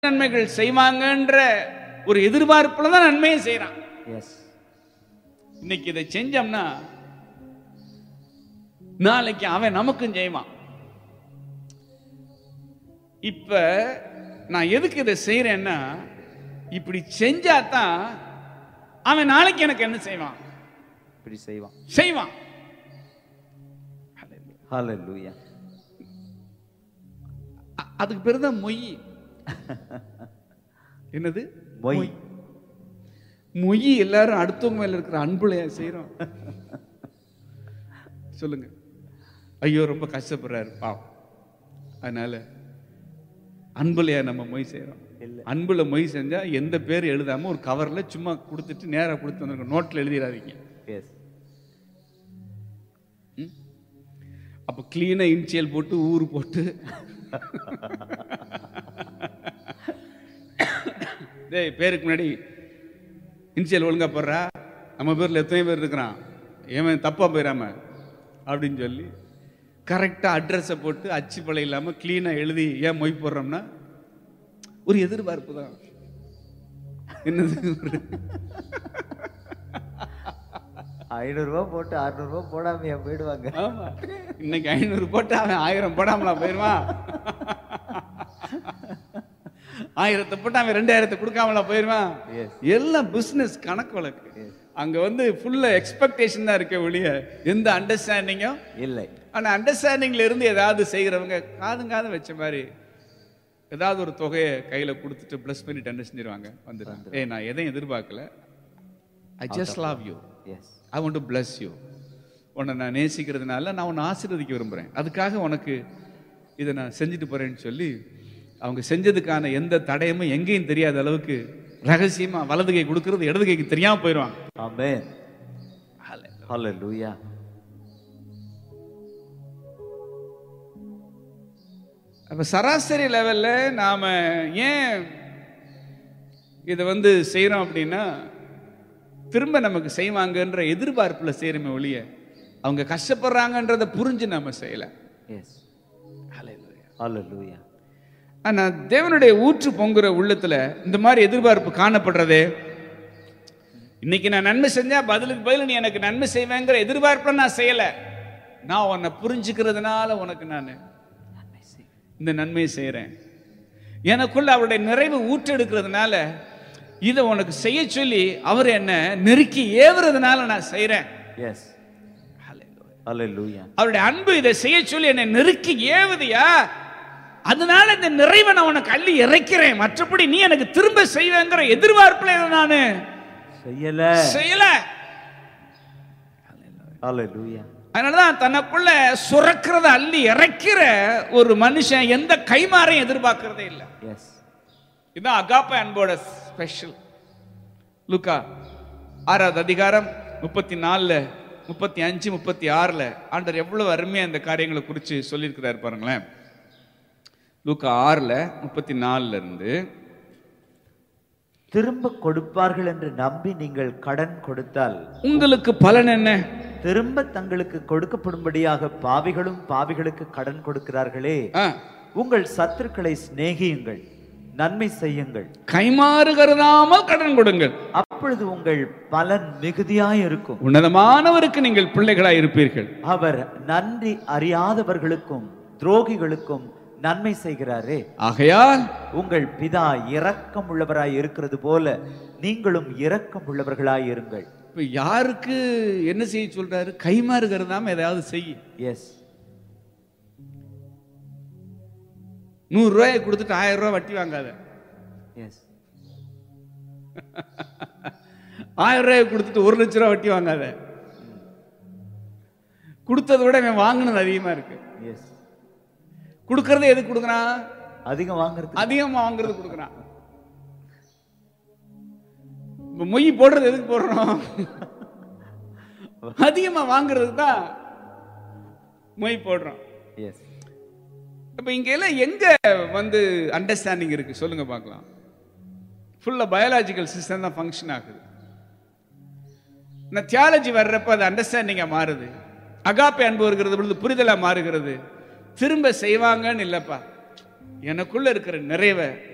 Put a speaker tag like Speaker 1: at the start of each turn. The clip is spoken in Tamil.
Speaker 1: நன்மைகள் செய்வாங்கன்ற ஒரு எதிர்பார்ப்புல தான் நன்மையை செய்றான்
Speaker 2: எஸ்
Speaker 1: இன்னைக்கு இதை செஞ்சோம்னா நாளைக்கு அவன் நமக்கும் செய்வான் இப்ப நான் எதுக்கு இதை செய்யறேன்னா இப்படி செஞ்சாதான் அவன் நாளைக்கு எனக்கு என்ன செய்வான்
Speaker 2: இப்படி செய்வான்
Speaker 1: செய்வான்
Speaker 2: ஹalleluya
Speaker 1: அ- அதுக்கு பேர் தான் மொய் என்னது
Speaker 2: மொய்
Speaker 1: மொய் எல்லாரும் அடுத்தவங்க மேல இருக்கிற அன்புல செய்யறோம் சொல்லுங்க ஐயோ ரொம்ப கஷ்டப்படுறாரு பாவம் அதனால அன்புலையா நம்ம மொய் செய்யறோம்
Speaker 2: இல்ல.
Speaker 1: அன்புல மொய் செஞ்சா எந்த பேர் எழுதாம ஒரு கவர்ல சும்மா கொடுத்துட்டு நேரா கொடுத்து வந்துருங்க நோட்ல எழுதிடாதீங்க
Speaker 2: எஸ்
Speaker 1: அப்ப கிளீனா இன்சியல் போட்டு ஊர் போட்டு டேய் பேருக்கு முன்னாடி இன்சியல் ஒழுங்கா போடுறா நம்ம பேர்ல எத்தனை பேர் இருக்கிறான் ஏன் தப்பா போயிடாம அப்படின்னு சொல்லி கரெக்டாக அட்ரஸை போட்டு அச்சு பழம் இல்லாமல் க்ளீனாக எழுதி ஏன் மொய் போடுறோம்னா ஒரு எதிர்பார்ப்பு தான் என்னது ஒரு-
Speaker 2: ஐநூறு ரூபாய் போட்டு அறுநூறு ரூபாய் போடாமையா போயிடுவாங்க
Speaker 1: ஆமா இன்னைக்கு ஐநூறு போட்டு அவன் ஆயிரம் போடாமலா போயிருவான் ஆயிரத்தை போட்டு அவன் ரெண்டாயிரத்தை கொடுக்காமலா போயிருவான்
Speaker 2: Yes.
Speaker 1: எல்லாம் பிசினஸ் கணக்கு வழக்கு அங்க வந்து ஃபுல்லா எக்ஸ்பெக்டேஷன் தான் இருக்க ஒழிய எந்த அண்டர்ஸ்டாண்டிங்கும்
Speaker 2: இல்லை
Speaker 1: ஆனா அண்டர்ஸ்டாண்டிங்ல இருந்து ஏதாவது செய்யறவங்க காதும் காதும் வச்ச மாதிரி ஏதாவது ஒரு தொகையை கையில கொடுத்துட்டு ப்ளஸ் பண்ணிட்டு என்ன செஞ்சிருவாங்க வந்துடுறாங்க ஏய் நான் எதையும் எதிர்பார்க்கல I just love you
Speaker 2: yes
Speaker 1: I want to please you உன்னை நான் நேசிக்கிறதுனால நான் உன்னை ஆசீர்வதிக்க விரும்புகிறேன் அதுக்காக உனக்கு இதை நான் செஞ்சுட்டு போறேன்னு சொல்லி அவங்க செஞ்சதுக்கான எந்த தடயமும் எங்கேயும் தெரியாத அளவுக்கு ரகசியமா வலது கை கொடுக்கறது இடது கைக்கு தெரியாம போயிடுவாங்க
Speaker 2: ஆமென் ஹalleluya
Speaker 1: அப்ப சராசரி லெவல்ல நாம ஏன் இதை வந்து செய்றோம் அப்படின்னா திரும்ப நமக்கு செய்வாங்கன்ற எதிர்பார்ப்புல செய்யறோமே ஒழிய அவங்க கஷ்டப்படுறாங்கன்றதை புரிஞ்சு நாம செய்யல
Speaker 2: எஸ் ஹalleluya
Speaker 1: ஆனா தேவனுடைய ஊற்று பொங்குற உள்ளத்துல இந்த மாதிரி எதிர்பார்ப்பு காணப்படுறதே இன்னைக்கு நான் நன்மை செஞ்சா பதிலுக்கு பதில் நீ எனக்கு நன்மை செய்வேங்கிற எதிர்பார்ப்புல நான் செய்யல நான் உன்னை புரிஞ்சுக்கிறதுனால உனக்கு நான் இந்த நன்மையை செய்றேன் எனக்குள்ள அவருடைய நிறைவு ஊற்றெடுக்கிறதுனால இதை உனக்கு செய்ய சொல்லி அவர் என்ன நெருக்கி ஏவுறதுனால நான் செய்றேன்
Speaker 2: எஸ் ஹalleluya
Speaker 1: அவருடைய அன்பு இதை செய்ய சொல்லி என்னை நெருக்கி ஏவுதியா அதனால இந்த நிறைவை நான் உனக்கு அள்ளி இறைக்கிறேன் மற்றபடி நீ எனக்கு திரும்ப செய்வேங்கிற எதிர்பார்ப்புல இதை நான்
Speaker 2: செய்யல
Speaker 1: செய்யல
Speaker 2: ஹalleluya
Speaker 1: அதனாலதான் தனக்குள்ள சுரக்கிறத அள்ளி இறைக்கிற ஒரு மனுஷன் எந்த கைமாறையும் எதிர்பார்க்கறதே இல்லை
Speaker 2: எஸ்
Speaker 1: இதுதான் அகாப்ப அன்போட ஸ்பெஷல் லுக்கா ஆறாவது அதிகாரம் முப்பத்தி நாலுல முப்பத்தி அஞ்சு முப்பத்தி ஆறுல ஆண்டவர் எவ்வளவு அருமையா இந்த காரியங்களை குறித்து சொல்லியிருக்கிறார் பாருங்களேன் லூக்கா ஆறுல முப்பத்தி நாலுல இருந்து
Speaker 2: திரும்ப கொடுப்பார்கள் என்று நம்பி நீங்கள் கடன் கொடுத்தால்
Speaker 1: உங்களுக்கு பலன் என்ன
Speaker 2: திரும்ப தங்களுக்கு கொடுக்கப்படும்படியாக பாவிகளும் பாவிகளுக்கு கடன் கொடுக்கிறார்களே
Speaker 1: ஆ,
Speaker 2: உங்கள் சத்துருக்களை சிநேகியுங்கள் நன்மை செய்யுங்கள்
Speaker 1: கைமாறு கருதாமல் கடன் கொடுங்கள்
Speaker 2: அப்பொழுது உங்கள் பலன் மிகுதியாய் இருக்கும்
Speaker 1: உன்னதமானவருக்கு நீங்கள் பிள்ளைகளாய் இருப்பீர்கள்
Speaker 2: அவர் நன்றி அறியாதவர்களுக்கும் துரோகிகளுக்கும் நன்மை செய்கிறாரே
Speaker 1: ஆகையால்
Speaker 2: உங்கள் பிதா இரக்கம் உள்ளவராய் இருக்கிறது போல நீங்களும் இரக்கம் உள்ளவர்களாய் இருங்கள்
Speaker 1: இப்ப யாருக்கு என்ன செய்ய சொல்றாரு கைமாறு கருதாம ஏதாவது செய்ய
Speaker 2: எஸ்
Speaker 1: நூறு ரூபாயை கொடுத்துட்டு ஆயிரம் ரூபாய் வட்டி வாங்காத
Speaker 2: எஸ்
Speaker 1: ஆயிரம் ரூபாயை கொடுத்துட்டு ஒரு லட்ச ரூபாய் வட்டி வாங்காத கொடுத்ததை விட இவன் வாங்கினது அதிகமா இருக்கு
Speaker 2: எஸ்
Speaker 1: கொடுக்கறத எதுக்கு கொடுக்குறான்
Speaker 2: அதிகம் வாங்குறது
Speaker 1: அதிகமா வாங்குறது கொடுக்குறான் இப்ப மொய் போடுறது எதுக்கு போடுறோம் அதிகமா வாங்குறதுக்கு தான் மொய் போடுறோம்
Speaker 2: எஸ்
Speaker 1: இப்ப இங்க எல்லாம் எங்க வந்து அண்டர்ஸ்டாண்டிங் இருக்கு சொல்லுங்க பார்க்கலாம் ஃபுல்லா பயாலாஜிக்கல் சிஸ்டம் தான் ஃபங்க்ஷன் ஆகுது இந்த தியாலஜி வர்றப்ப அது அண்டர்ஸ்டாண்டிங்கா மாறுது அகாப்பை அன்பு வருகிறது பொழுது புரிதலா மாறுகிறது திரும்ப செய்வாங்கன்னு இல்லப்பா எனக்குள்ள இருக்கிற நிறைவை